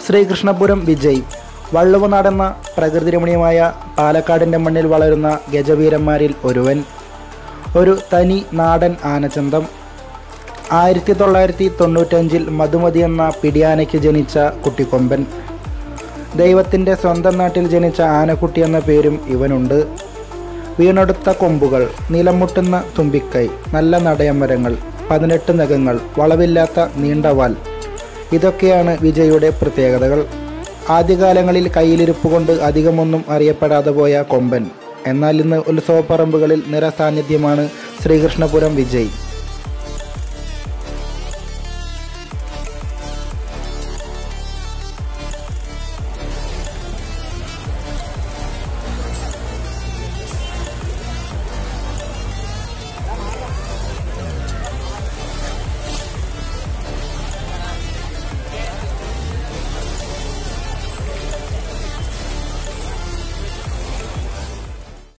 ശ്രീകൃഷ്ണപുരം വിജയ് വള്ളുവനാടെന്ന പ്രകൃതി രമണീയമായ പാലക്കാടിൻ്റെ മണ്ണിൽ വളരുന്ന ഗജവീരന്മാരിൽ ഒരുവൻ ഒരു തനി നാടൻ ആനച്ചന്തം ആയിരത്തി തൊള്ളായിരത്തി തൊണ്ണൂറ്റഞ്ചിൽ മധുമതി എന്ന പിടിയാനയ്ക്ക് ജനിച്ച കുട്ടിക്കൊമ്പൻ ദൈവത്തിൻ്റെ സ്വന്തം നാട്ടിൽ ജനിച്ച ആനക്കുട്ടി എന്ന പേരും ഇവനുണ്ട് വീണെടുത്ത കൊമ്പുകൾ നിലമുട്ടുന്ന തുമ്പിക്കൈ നല്ല നടയമരങ്ങൾ പതിനെട്ട് നഖങ്ങൾ വളവില്ലാത്ത നീണ്ട വാൽ ഇതൊക്കെയാണ് വിജയുടെ പ്രത്യേകതകൾ ആദ്യകാലങ്ങളിൽ കയ്യിലിരുപ്പ് കൊണ്ട് അധികമൊന്നും അറിയപ്പെടാതെ പോയ കൊമ്പൻ എന്നാൽ ഇന്ന് ഉത്സവപ്പറമ്പുകളിൽ നിറസാന്നിധ്യമാണ് ശ്രീകൃഷ്ണപുരം വിജയ്